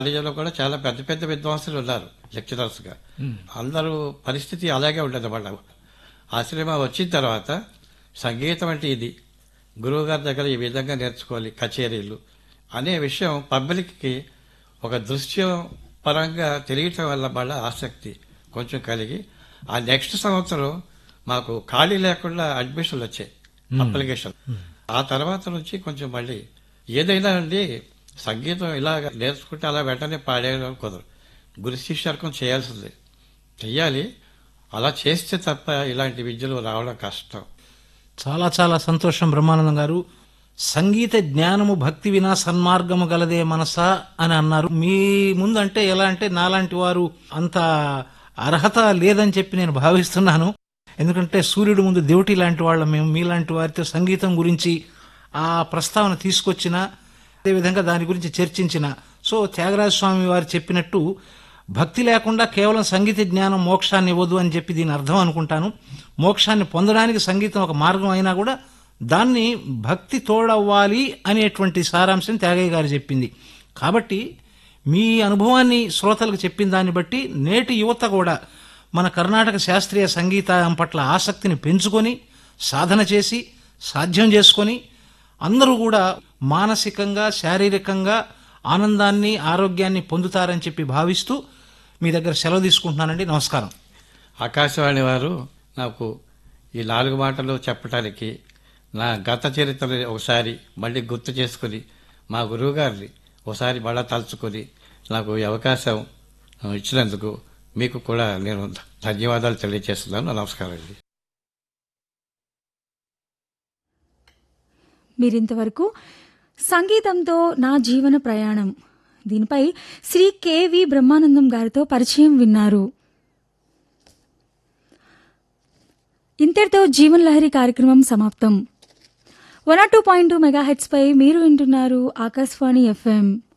కాలేజీలో కూడా చాలా పెద్ద పెద్ద విద్వాంసులు ఉన్నారు లెక్చరర్స్ గా అందరూ పరిస్థితి అలాగే ఉండదు వాళ్ళ ఆశ్రమ వచ్చిన తర్వాత సంగీతం అంటే ఇది గురువు గారి దగ్గర ఈ విధంగా నేర్చుకోవాలి కచేరీలు అనే విషయం పబ్లిక్కి ఒక దృశ్యం పరంగా తెలియటం వల్ల వాళ్ళ ఆసక్తి కొంచెం కలిగి ఆ నెక్స్ట్ సంవత్సరం మాకు ఖాళీ లేకుండా అడ్మిషన్లు వచ్చాయి అప్లికేషన్ ఆ తర్వాత నుంచి కొంచెం మళ్ళీ ఏదైనా అండి సంగీతం ఇలా నేర్చుకుంటే అలా వెంటనే పాడేయడం కుదరదు గురు శిష్యర్కం చేయాల్సిందే చెయ్యాలి అలా చేస్తే తప్ప ఇలాంటి విద్యలు రావడం కష్టం చాలా చాలా సంతోషం బ్రహ్మానందం గారు సంగీత జ్ఞానము భక్తి వినా సన్మార్గము గలదే మనసా అని అన్నారు మీ ముందు అంటే ఎలా అంటే నాలాంటి వారు అంత అర్హత లేదని చెప్పి నేను భావిస్తున్నాను ఎందుకంటే సూర్యుడు ముందు దేవుటి లాంటి వాళ్ళం మేము మీలాంటి వారితో సంగీతం గురించి ఆ ప్రస్తావన తీసుకొచ్చిన అదేవిధంగా దాని గురించి చర్చించిన సో త్యాగరాజ స్వామి వారు చెప్పినట్టు భక్తి లేకుండా కేవలం సంగీత జ్ఞానం మోక్షాన్ని ఇవ్వదు అని చెప్పి దీని అర్థం అనుకుంటాను మోక్షాన్ని పొందడానికి సంగీతం ఒక మార్గం అయినా కూడా దాన్ని భక్తి తోడవ్వాలి అనేటువంటి సారాంశం త్యాగయ్య గారు చెప్పింది కాబట్టి మీ అనుభవాన్ని శ్రోతలకు చెప్పిన దాన్ని బట్టి నేటి యువత కూడా మన కర్ణాటక శాస్త్రీయ సంగీతం పట్ల ఆసక్తిని పెంచుకొని సాధన చేసి సాధ్యం చేసుకొని అందరూ కూడా మానసికంగా శారీరకంగా ఆనందాన్ని ఆరోగ్యాన్ని పొందుతారని చెప్పి భావిస్తూ మీ దగ్గర సెలవు తీసుకుంటున్నానండి నమస్కారం ఆకాశవాణి వారు నాకు ఈ నాలుగు మాటలు చెప్పడానికి నా గత చరిత్రని ఒకసారి మళ్ళీ గుర్తు చేసుకుని మా గురువు గారిని ఒకసారి మళ్ళా తలుచుకొని నాకు ఈ అవకాశం ఆ, ఇచ్చినందుకు మీకు కూడా నేను ధన్యవాదాలు తెలియజేస్తున్నాను నమస్కారం అండి మీరింతవరకు సంగీతంతో నా జీవన ప్రయాణం దీనిపై శ్రీ కెవి బ్రహ్మానందం గారితో పరిచయం విన్నారు ఇంతటితో జీవన్ లహరి కార్యక్రమం సమాప్తం one two point two mega పై మీరు వింటున్నారు ఆకాశవాణి ఎఫ్ఎం